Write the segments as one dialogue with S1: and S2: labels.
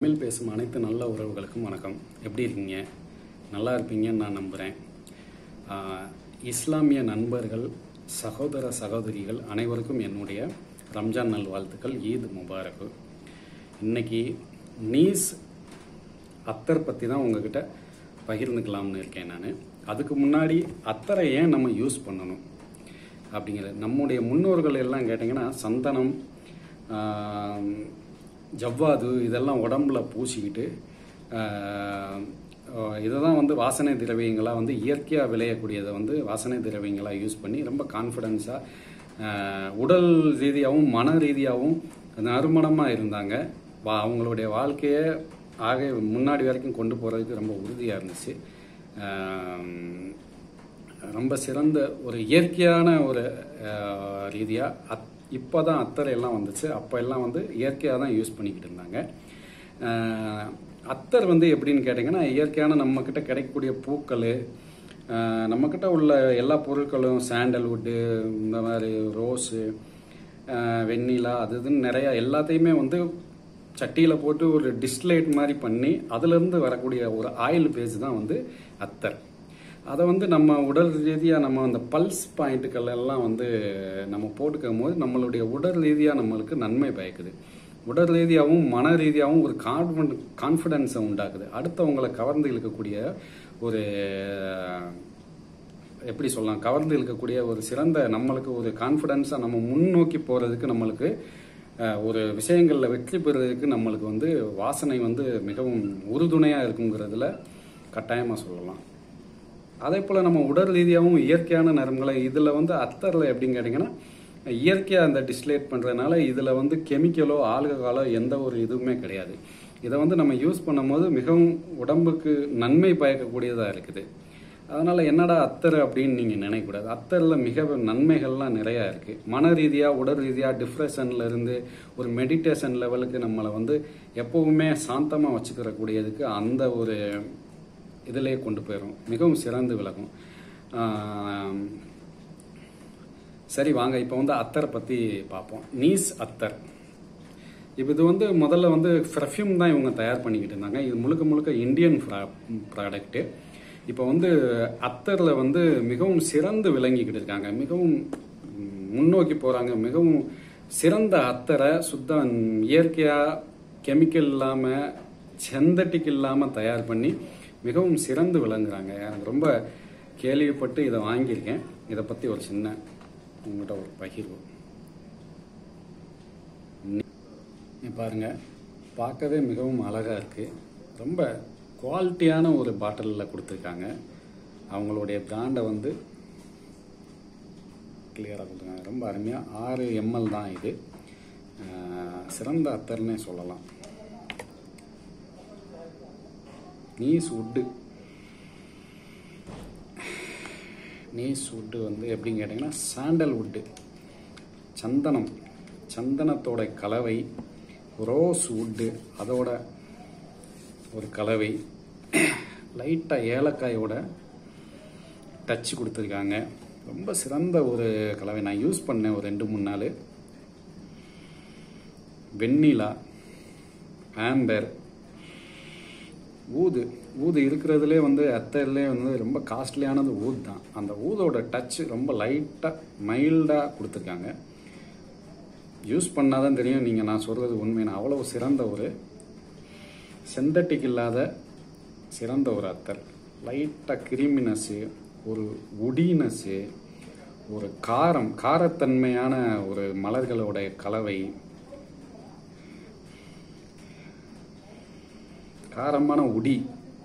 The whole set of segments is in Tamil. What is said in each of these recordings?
S1: தமிழ் பேசும் அனைத்து நல்ல உறவுகளுக்கும் வணக்கம் எப்படி இருக்கீங்க நல்லா இருப்பீங்கன்னு நான் நம்புகிறேன் ஆஹ், இஸ்லாமிய நண்பர்கள் சகோதர சகோதரிகள் அனைவருக்கும் என்னுடைய ரம்ஜான் நல்வாழ்த்துக்கள் ஈத் முபாரக் இன்னைக்கு நீஸ் அத்தர் பற்றி தான் உங்ககிட்ட பகிர்ந்துக்கலாம்னு இருக்கேன் நான் அதுக்கு முன்னாடி அத்தரை ஏன் நம்ம யூஸ் பண்ணணும் அப்படிங்கிறது நம்முடைய முன்னோர்கள் எல்லாம் கேட்டிங்கன்னா சந்தனம் ஆம், ஜவ்வாது இதெல்லாம் உடம்புல பூசிக்கிட்டு இதை தான் வந்து வாசனை திரவியங்களாக வந்து இயற்கையாக விளையக்கூடியதை வந்து வாசனை திரவியங்களாக யூஸ் பண்ணி ரொம்ப கான்ஃபிடென்ஸாக உடல் ரீதியாகவும் மன ரீதியாகவும் நறுமணமாக இருந்தாங்க வா அவங்களுடைய வாழ்க்கையை ஆக முன்னாடி வரைக்கும் கொண்டு போகிறதுக்கு ரொம்ப உறுதியாக இருந்துச்சு ஆம், ரொம்ப சிறந்த ஒரு இயற்கையான ஒரு ரீதியாக அத் இப்போ தான் அத்தரை எல்லாம் வந்துச்சு அப்போ எல்லாம் வந்து இயற்கையாக தான் யூஸ் பண்ணிக்கிட்டு இருந்தாங்க அஹ், அத்தர் வந்து எப்படின்னு கேட்டிங்கன்னா இயற்கையான நம்மக்கிட்ட கிடைக்கக்கூடிய பூக்கள் அஹ், நம்மக்கிட்ட உள்ள எல்லா பொருட்களும் சாண்டல்வுட்டு இந்த மாதிரி ரோஸு அஹ், வெண்ணிலா அது இதுன்னு நிறையா எல்லாத்தையுமே வந்து சட்டியில் போட்டு ஒரு டிஸ்லைட் மாதிரி பண்ணி அதுலேருந்து வரக்கூடிய ஒரு ஆயில் பேஸ் தான் வந்து அத்தர் அதை வந்து நம்ம உடல் ரீதியாக நம்ம அந்த பல்ஸ் பாயிண்ட்டுகள் எல்லாம் வந்து நம்ம போட்டுக்கும் போது நம்மளுடைய உடல் ரீதியாக நம்மளுக்கு நன்மை பயக்குது உடல் ரீதியாகவும் மன ரீதியாகவும் ஒரு கான்ஃபிடன்ட் கான்ஃபிடென்ஸை உண்டாக்குது அடுத்தவங்களை கவர்ந்து இழுக்கக்கூடிய ஒரு எப்படி சொல்லலாம் கவர்ந்து இழுக்கக்கூடிய ஒரு சிறந்த நம்மளுக்கு ஒரு கான்ஃபிடென்ஸாக நம்ம முன்னோக்கி போகிறதுக்கு நம்மளுக்கு அஹ், ஒரு விஷயங்களில் வெற்றி பெறுறதுக்கு நம்மளுக்கு வந்து வாசனை வந்து மிகவும் உறுதுணையாக இருக்குங்கிறதுல கட்டாயமாக சொல்லலாம் அதே போல் நம்ம உடல் ரீதியாகவும் இயற்கையான நரம்புகளை இதில் வந்து அத்தரில் எப்படின்னு கேட்டிங்கன்னா இயற்கையாக அந்த டிஸ்லேட் பண்ணுறதுனால இதில் வந்து கெமிக்கலோ ஆல்கஹாலோ எந்த ஒரு இதுவுமே கிடையாது இதை வந்து நம்ம யூஸ் பண்ணும்போது மிகவும் உடம்புக்கு நன்மை பயக்கக்கூடியதாக இருக்குது அதனால் என்னடா அத்தர் அப்படின்னு நீங்கள் நினைக்கக்கூடாது அத்தரில் மிக நன்மைகள்லாம் நிறையா இருக்குது மன ரீதியாக உடல் ரீதியாக டிப்ரெஷன்ல இருந்து ஒரு மெடிடேஷன் லெவலுக்கு நம்மளை வந்து எப்பவுமே சாந்தமாக வச்சுக்கிறக்கூடியதுக்கு அந்த ஒரு இதிலே கொண்டு போயிடும் மிகவும் சிறந்து விளக்கும் ஆம், சரி வாங்க இப்போ வந்து அத்தரை பற்றி பார்ப்போம் நீஸ் அத்தர் இப்போ இது வந்து முதல்ல வந்து பெர்ஃப்யூம் தான் இவங்க தயார் பண்ணிக்கிட்டு இருந்தாங்க இது முழுக்க முழுக்க இந்தியன் ப்ராடக்ட்டு இப்போ வந்து அத்தரில் வந்து மிகவும் சிறந்து விளங்கிக்கிட்டு இருக்காங்க மிகவும் ம், முன்னோக்கி போகிறாங்க மிகவும் சிறந்த அத்தரை சுத்தம் இயற்கையாக கெமிக்கல் இல்லாமல் செந்தட்டிக் இல்லாமல் தயார் பண்ணி மிகவும் சிறந்து விளங்குறாங்க எனக்கு ரொம்ப கேள்விப்பட்டு இதை வாங்கியிருக்கேன் இதை பற்றி ஒரு சின்ன உங்கள்கிட்ட ஒரு பகிர்வு இங்க பாருங்க பார்க்கவே மிகவும் அழகாக இருக்குது ரொம்ப குவாலிட்டியான ஒரு பாட்டிலில் கொடுத்துருக்காங்க அவங்களுடைய பிராண்டை வந்து கிளியராக கொடுத்துருக்காங்க ரொம்ப அருமையாக ஆறு எம்எல் தான் இது அஹ், சிறந்த அத்தர்னே சொல்லலாம் நீஸ் உட்டு நீஸ் உட்டு வந்து எப்படின்னு கேட்டிங்கன்னா சாண்டல் உட்டு சந்தனம் சந்தனத்தோட கலவை ரோஸ் உட்டு அதோட ஒரு கலவை லைட்டாக ஏலக்காயோட டச் கொடுத்துருக்காங்க ரொம்ப சிறந்த ஒரு கலவை நான் யூஸ் பண்ணேன் ஒரு ரெண்டு மூணு நாள் வெண்ணிலா ஆம்பர் ஊது ஊது இருக்கிறதுலே வந்து அத்தையிலே வந்து ரொம்ப காஸ்ட்லியானது ஊது தான் அந்த ஊதோட டச் ரொம்ப லைட்டாக மைல்டாக கொடுத்துருக்காங்க யூஸ் பண்ணாதான் தெரியும் நீங்கள் நான் சொல்கிறது உண்மையான அவ்வளவு சிறந்த ஒரு செந்தட்டிக் இல்லாத சிறந்த ஒரு அத்தர் லைட்டாக கிரிமினஸ்ஸு ஒரு உடினஸ்ஸு ஒரு காரம் காரத்தன்மையான ஒரு மலர்களோட கலவை காரமான உடி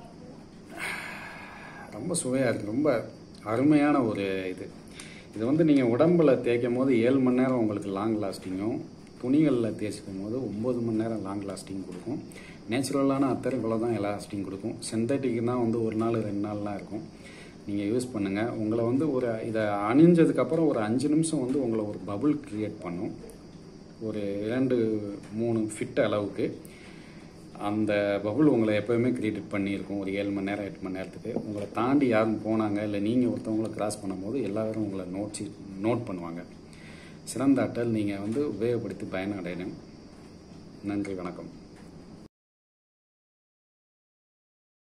S1: ரொம்ப சுவையாக இருக்குது ரொம்ப அருமையான ஒரு இது இது வந்து நீங்கள் உடம்புல தேய்க்கும் போது ஏழு மணி நேரம் உங்களுக்கு லாங் லாஸ்டிங்கும் துணிகளில் தேய்ச்சிக்கும் போது ஒம்பது மணி நேரம் லாங் லாஸ்டிங் கொடுக்கும் நேச்சுரலான அத்தரைக்குள்ள தான் லாஸ்டிங் கொடுக்கும் சிந்தட்டிக்கு தான் வந்து ஒரு நாள் ரெண்டு நாள்லாம் இருக்கும் நீங்கள் யூஸ் பண்ணுங்கள் உங்களை வந்து ஒரு இதை அணிஞ்சதுக்கப்புறம் ஒரு அஞ்சு நிமிஷம் வந்து உங்களை ஒரு பபுள் க்ரியேட் பண்ணும் ஒரு இரண்டு மூணு ஃபிட் அளவுக்கு அந்த பபுள் உங்களை எப்போயுமே கிரியேட் பண்ணியிருக்கும் ஒரு ஏழு மணி நேரம் எட்டு மணி நேரத்துக்கு உங்களை தாண்டி யாரும் போனாங்க இல்லை நீங்கள் ஒருத்தவங்களை கிராஸ் பண்ணும்போது எல்லாரும் உங்களை நோட்சி நோட் பண்ணுவாங்க சிறந்த அட்டல் நீங்கள் வந்து உபயோகப்படுத்தி பயனடையணும் நன்றி வணக்கம்